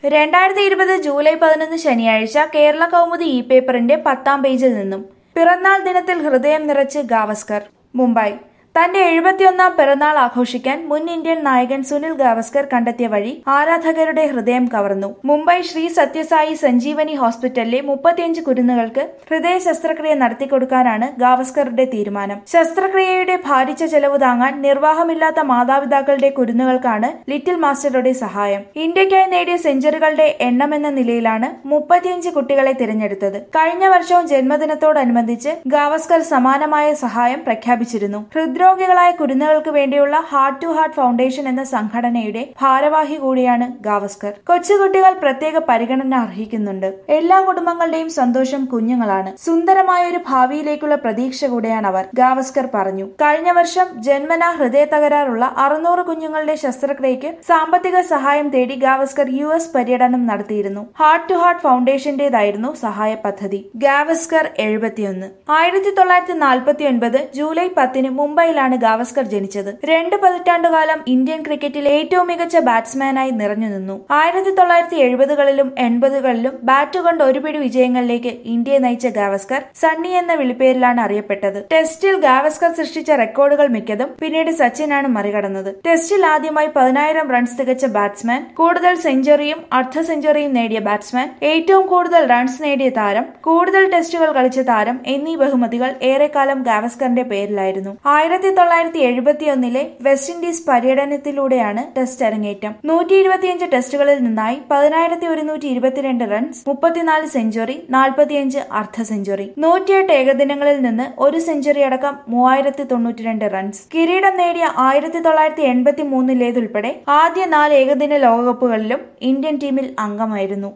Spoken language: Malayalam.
രണ്ടായിരത്തി ഇരുപത് ജൂലൈ പതിനൊന്ന് ശനിയാഴ്ച കേരള കൗമുദി ഇ പേപ്പറിന്റെ പത്താം പേജിൽ നിന്നും പിറന്നാൾ ദിനത്തിൽ ഹൃദയം നിറച്ച് ഗാവസ്കർ മുംബൈ തന്റെ എഴുപത്തിയൊന്നാം പിറന്നാൾ ആഘോഷിക്കാൻ മുൻ ഇന്ത്യൻ നായകൻ സുനിൽ ഗാവസ്കർ കണ്ടെത്തിയ വഴി ആരാധകരുടെ ഹൃദയം കവർന്നു മുംബൈ ശ്രീ സത്യസായി സഞ്ജീവനി ഹോസ്പിറ്റലിലെ മുപ്പത്തിയഞ്ച് കുരുന്നുകൾക്ക് ഹൃദയ ശസ്ത്രക്രിയ നടത്തിക്കൊടുക്കാനാണ് ഗാവസ്കറുടെ തീരുമാനം ശസ്ത്രക്രിയയുടെ ഭാരിച്ച ചെലവ് താങ്ങാൻ നിർവാഹമില്ലാത്ത മാതാപിതാക്കളുടെ കുരുന്നുകൾക്കാണ് ലിറ്റിൽ മാസ്റ്ററുടെ സഹായം ഇന്ത്യയ്ക്കായി നേടിയ സെഞ്ചുറികളുടെ എണ്ണമെന്ന നിലയിലാണ് മുപ്പത്തിയഞ്ച് കുട്ടികളെ തിരഞ്ഞെടുത്തത് കഴിഞ്ഞ വർഷവും ജന്മദിനത്തോടനുബന്ധിച്ച് ഗാവസ്കർ സമാനമായ സഹായം പ്രഖ്യാപിച്ചിരുന്നു ഹൃദ്രോഗികളായ കുരുന്നുകൾക്ക് വേണ്ടിയുള്ള ഹാർട്ട് ടു ഹാർട്ട് ഫൗണ്ടേഷൻ എന്ന സംഘടനയുടെ ഭാരവാഹി കൂടിയാണ് ഗാവസ്കർ കൊച്ചുകുട്ടികൾ പ്രത്യേക പരിഗണന അർഹിക്കുന്നുണ്ട് എല്ലാ കുടുംബങ്ങളുടെയും സന്തോഷം കുഞ്ഞുങ്ങളാണ് സുന്ദരമായ ഒരു ഭാവിയിലേക്കുള്ള പ്രതീക്ഷ കൂടെയാണ് അവർ ഗാവസ്കർ പറഞ്ഞു കഴിഞ്ഞ വർഷം ജന്മന ഹൃദയ തകരാറുള്ള അറുന്നൂറ് കുഞ്ഞുങ്ങളുടെ ശസ്ത്രക്രിയയ്ക്ക് സാമ്പത്തിക സഹായം തേടി ഗാവസ്കർ യു എസ് പര്യടനം നടത്തിയിരുന്നു ഹാർട്ട് ടു ഹാർട്ട് ഫൗണ്ടേഷന്റേതായിരുന്നു സഹായ പദ്ധതി ഗാവസ്കർ എഴുപത്തിയൊന്ന് ആയിരത്തി തൊള്ളായിരത്തി നാൽപ്പത്തി ഒൻപത് ജൂലൈ പത്തിന് മുംബൈയിലാണ് ഗാവസ്കർ ജനിച്ചത് രണ്ട് പതിറ്റാണ്ടുകാലം ഇന്ത്യൻ ക്രിക്കറ്റിലെ ഏറ്റവും മികച്ച ബാറ്റ്സ്മാനായി നിറഞ്ഞു നിന്നു ആയിരത്തി തൊള്ളായിരത്തി എഴുപതുകളിലും എൺപതുകളിലും ബാറ്റ് കൊണ്ട് ഒരു പിടി വിജയങ്ങളിലേക്ക് ഇന്ത്യയെ നയിച്ച ഗാവസ്കർ സണ്ണി എന്ന വിളിപ്പേരിലാണ് അറിയപ്പെട്ടത് ടെസ്റ്റിൽ ഗാവസ്കർ സൃഷ്ടിച്ച റെക്കോർഡുകൾ മിക്കതും പിന്നീട് സച്ചിനാണ് മറികടന്നത് ടെസ്റ്റിൽ ആദ്യമായി പതിനായിരം റൺസ് തികച്ച ബാറ്റ്സ്മാൻ കൂടുതൽ സെഞ്ചുറിയും അർദ്ധ സെഞ്ചുറിയും നേടിയ ബാറ്റ്സ്മാൻ ഏറ്റവും കൂടുതൽ റൺസ് നേടിയ താരം കൂടുതൽ ടെസ്റ്റുകൾ കളിച്ച താരം എന്നീ ബഹുമതികൾ ഏറെക്കാലം ഗാവസ്കറിന്റെ പേരിലായിരുന്നു ആയിരത്തി തൊള്ളായിരത്തി എഴുപത്തിയൊന്നിലെ വെസ്റ്റ് ഇൻഡീസ് പര്യടനത്തിലൂടെയാണ് ടെസ്റ്റ് അരങ്ങേറ്റം നൂറ്റി ഇരുപത്തിയഞ്ച് ടെസ്റ്റുകളിൽ നിന്നായി പതിനായിരത്തി ഒരുന്നൂറ്റി ഇരുപത്തിരണ്ട് റൺസ് മുപ്പത്തിനാല് സെഞ്ചുറി നാൽപ്പത്തിയഞ്ച് അർദ്ധ സെഞ്ചുറി നൂറ്റിയെട്ട് ഏകദിനങ്ങളിൽ നിന്ന് ഒരു സെഞ്ചുറി അടക്കം മൂവായിരത്തി തൊണ്ണൂറ്റിരണ്ട് റൺസ് കിരീടം നേടിയ ആയിരത്തി തൊള്ളായിരത്തി എൺപത്തി മൂന്നിലേതുൾപ്പെടെ ആദ്യ നാല് ഏകദിന ലോകകപ്പുകളിലും ഇന്ത്യൻ ടീമിൽ അംഗമായിരുന്നു